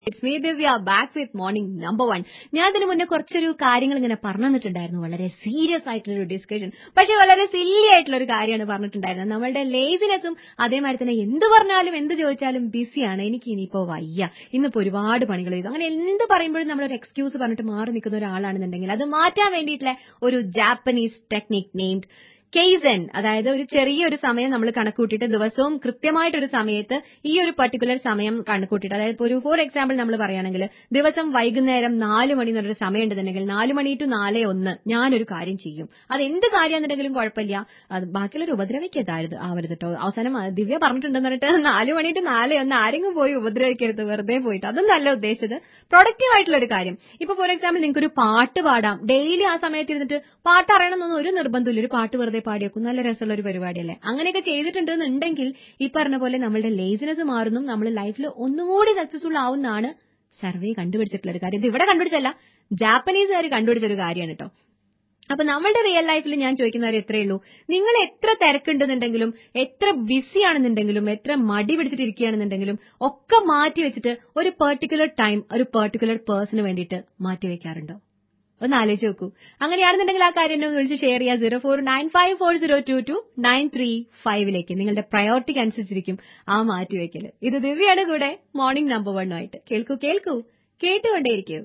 it's me Divya back with morning number one ഞാൻ ഇതിനു മുന്നേ കുറച്ചൊരു കാര്യങ്ങൾ ഇങ്ങനെ പറഞ്ഞു തന്നിട്ടുണ്ടായിരുന്നു വളരെ സീരിയസ് ആയിട്ടുള്ള ഒരു ഡിസ്കഷൻ പക്ഷെ വളരെ സില്ലി ആയിട്ടുള്ള ഒരു കാര്യമാണ് പറഞ്ഞിട്ടുണ്ടായിരുന്നത് നമ്മളുടെ ലേസിനെസ്സും അതേമാതിരി തന്നെ എന്ത് പറഞ്ഞാലും എന്ത് ചോദിച്ചാലും ബിസിയാണ് എനിക്ക് ഇനിയിപ്പോ വയ്യ ഇന്നിപ്പോ ഒരുപാട് പണികൾ ചെയ്തു അങ്ങനെ എന്ത് പറയുമ്പോഴും നമ്മൾ ഒരു എക്സ്ക്യൂസ് പറഞ്ഞിട്ട് മാറി നിൽക്കുന്ന ഒരാളാണെന്നുണ്ടെങ്കിൽ അത് മാറ്റാൻ വേണ്ടിയിട്ടുള്ള ഒരു ജാപ്പനീസ് ടെക്നിക് നെയ്മഡ് കെയ്സൻ അതായത് ഒരു ചെറിയൊരു സമയം നമ്മൾ കണക്കൂട്ടിയിട്ട് ദിവസവും കൃത്യമായിട്ടൊരു സമയത്ത് ഈ ഒരു പർട്ടിക്കുലർ സമയം കണക്കൂട്ടിയിട്ട് അതായത് ഇപ്പോൾ ഒരു ഫോർ എക്സാമ്പിൾ നമ്മൾ പറയുകയാണെങ്കിൽ ദിവസം വൈകുന്നേരം നാല് മണി എന്നൊരു സമയം ഉണ്ടെന്നുണ്ടെങ്കിൽ നാല് മണി ടു നാല് ഒന്ന് ഞാനൊരു കാര്യം ചെയ്യും അത് എന്ത് കാര്യമാണെന്നുണ്ടെങ്കിലും കുഴപ്പമില്ല അത് ബാക്കിയുള്ളവർ ഉപദ്രവിക്കരുത് ആവരുത് കേട്ടോ അവസാനം ആ ദിവ്യ പറഞ്ഞിട്ടുണ്ടെന്ന് പറഞ്ഞിട്ട് നാല് മണി ടു നാല് ഒന്ന് ആരെങ്കിലും പോയി ഉപദ്രവിക്കരുത് വെറുതെ പോയിട്ട് അതൊന്നല്ല ഉദ്ദേശിച്ചത് പ്രൊഡക്റ്റീവ് ആയിട്ടുള്ള ഒരു കാര്യം ഇപ്പൊ ഫോർ എക്സാമ്പിൾ നിങ്ങൾക്ക് ഒരു പാട്ട് പാടാം ഡെയിലി ആ സമയത്ത് ഇരുന്നിട്ട് പാട്ട് അറിയണമെന്നൊന്നും ഒരു നിർബന്ധമില്ല ഒരു പാട്ട് വെറുതെ പാടി വെക്കും നല്ല രസമുള്ള ഒരു പരിപാടിയല്ലേ അങ്ങനെയൊക്കെ ചെയ്തിട്ടുണ്ടെന്നുണ്ടെങ്കിൽ ഈ പറഞ്ഞ പോലെ നമ്മളുടെ ലേസിനെസ് മാറുന്നു നമ്മൾ ലൈഫിൽ ഒന്നുകൂടി സക്സസ്ഫുൾ ആവുന്നതാണ് സർവേ കണ്ടുപിടിച്ചിട്ടുള്ള ഒരു കാര്യം ഇത് ഇവിടെ കണ്ടുപിടിച്ചല്ല ജാപ്പനീസുകാർ കണ്ടുപിടിച്ച ഒരു കാര്യമാണ് കേട്ടോ അപ്പൊ നമ്മളുടെ റിയൽ ലൈഫിൽ ഞാൻ ചോദിക്കുന്ന കാര്യം എത്രയേ ഉള്ളൂ നിങ്ങൾ എത്ര തിരക്കുണ്ടെന്നുണ്ടെങ്കിലും എത്ര ബിസി ആണെന്നുണ്ടെങ്കിലും എത്ര മടി പിടിച്ചിട്ടിരിക്കുകയാണെന്നുണ്ടെങ്കിലും ഒക്കെ മാറ്റി വെച്ചിട്ട് ഒരു പെർട്ടിക്കുലർ ടൈം ഒരു പെർട്ടിക്കുലർ പേഴ്സണ് വേണ്ടിയിട്ട് മാറ്റി വെക്കാറുണ്ടോ ഒന്ന് ആലോചിച്ച് നോക്കൂ അങ്ങനെയാണെന്നുണ്ടെങ്കിൽ ആ കാര്യം എന്നെ ഒന്ന് വിളിച്ച് ഷെയർ ചെയ്യുക zero four nine five four zero two two nine three ഫൈവിലേക്ക് നിങ്ങളുടെ പ്രയോറിറ്റിക്ക് അനുസരിച്ചിരിക്കും ആ മാറ്റിവെക്കൽ ഇത് ദിവ്യയാണ് കൂടെ മോർണിംഗ് നമ്പർ വണ്ണുമായിട്ട് കേൾക്കൂ കേൾക്കൂ കേട്ടുകൊണ്ടേയിരിക്കൂ